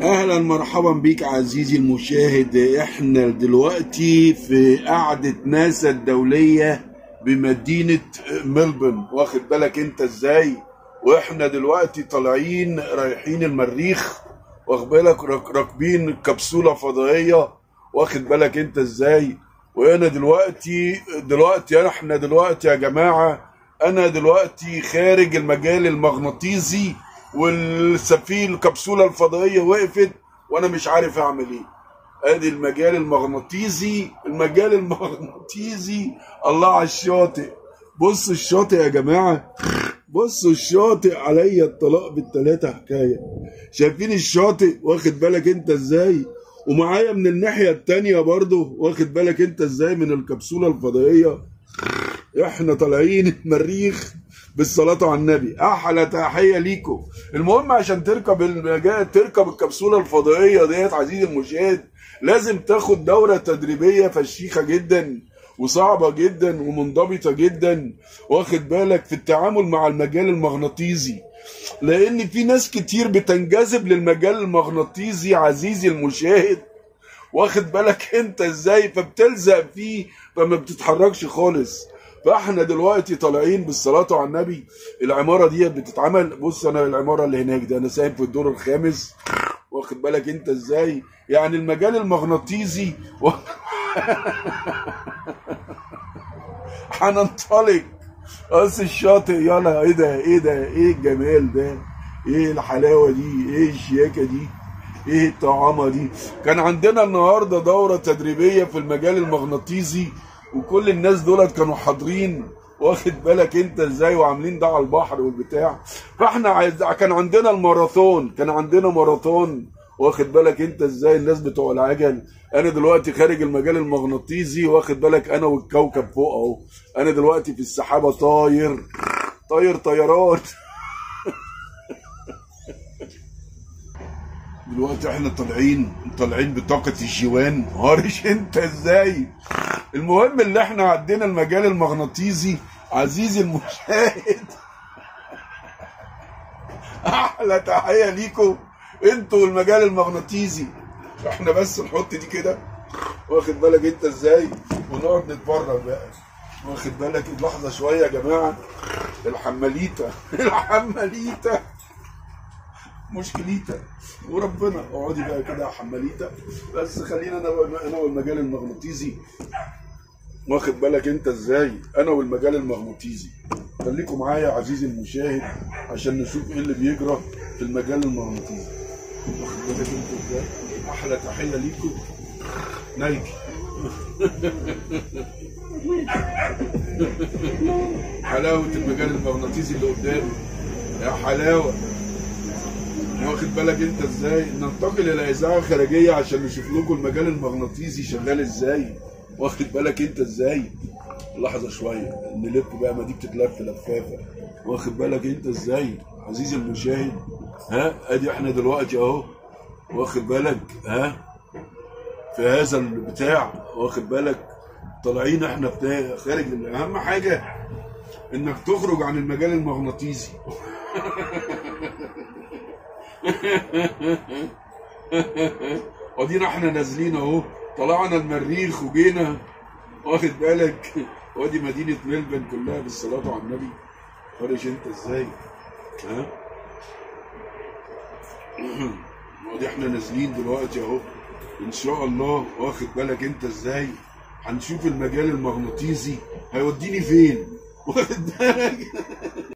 اهلا مرحبا بيك عزيزي المشاهد احنا دلوقتي في قعدة ناسا الدولية بمدينة ملبورن واخد بالك انت ازاي واحنا دلوقتي طالعين رايحين المريخ واخد بالك راك- راكبين كبسولة فضائية واخد بالك انت ازاي وانا دلوقتي دلوقتي احنا دلوقتي يا جماعة انا دلوقتي خارج المجال المغناطيسي والسفينة الكبسولة الفضائية وقفت وانا مش عارف اعمل ايه ادي المجال المغناطيسي المجال المغناطيسي الله على الشاطئ بص الشاطئ يا جماعة بصوا الشاطئ عليا الطلاق بالتلاتة حكاية شايفين الشاطئ واخد بالك انت ازاي ومعايا من الناحية التانية برضو واخد بالك انت ازاي من الكبسولة الفضائية احنا طالعين المريخ بالصلاة على النبي احلى تحية ليكم المهم عشان تركب المجال تركب الكبسولة الفضائية ديت عزيزي المشاهد لازم تاخد دورة تدريبية فشيخة جدا وصعبة جدا ومنضبطة جدا واخد بالك في التعامل مع المجال المغناطيسي لان في ناس كتير بتنجذب للمجال المغناطيسي عزيزي المشاهد واخد بالك انت ازاي فبتلزق فيه فما بتتحركش خالص فاحنا دلوقتي طالعين بالصلاة على النبي العمارة دي بتتعمل بص انا العمارة اللي هناك ده انا سايب في الدور الخامس واخد بالك انت ازاي يعني المجال المغناطيسي و... هننطلق قص الشاطئ يلا ايه ده ايه ده ايه الجمال ده ايه الحلاوه دي ايه الشياكه دي ايه الطعامه دي كان عندنا النهارده دوره تدريبيه في المجال المغناطيسي وكل الناس دولت كانوا حاضرين واخد بالك انت ازاي وعاملين ده على البحر والبتاع فاحنا عايز كان عندنا الماراثون كان عندنا ماراثون واخد بالك انت ازاي الناس بتوع العجل انا دلوقتي خارج المجال المغناطيسي واخد بالك انا والكوكب فوق اهو انا دلوقتي في السحابه طاير طاير طيران دلوقتي احنا طالعين طالعين بطاقة الجوان هارش انت ازاي المهم اللي احنا عدينا المجال المغناطيسي عزيزي المشاهد احلى تحية ليكم انتوا والمجال المغناطيسي احنا بس نحط دي كده واخد بالك انت ازاي ونقعد نتفرج بقى واخد بالك لحظة شوية يا جماعة الحماليتا الحماليتا مشكليتا وربنا اقعدي بقى كده يا حماليتا بس خلينا انا انا والمجال المغناطيسي واخد بالك انت ازاي انا والمجال المغناطيسي خليكم معايا يا عزيزي المشاهد عشان نشوف ايه اللي بيجرى في المجال المغناطيسي واخد بالك انت ازاي احلى تحيه ليكم نايكي حلاوه المجال المغناطيسي اللي قدامي يا حلاوه واخد بالك انت ازاي ننتقل الى اذاعه خارجيه عشان نشوف لكم المجال المغناطيسي شغال ازاي واخد بالك انت ازاي لحظه شويه نلف بقى ما دي بتتلف لفافه واخد بالك انت ازاي عزيزي المشاهد ها ادي احنا دلوقتي اهو واخد بالك ها في هذا البتاع واخد بالك طالعين احنا بتاع خارج اهم حاجه انك تخرج عن المجال المغناطيسي ودينا احنا نازلين اهو طلعنا المريخ وجينا واخد بالك وادي مدينة ملبن كلها بالصلاة على النبي فارش انت ازاي ها ودي احنا نازلين دلوقتي اهو ان شاء الله واخد بالك انت ازاي هنشوف المجال المغناطيسي هيوديني فين واخد بالك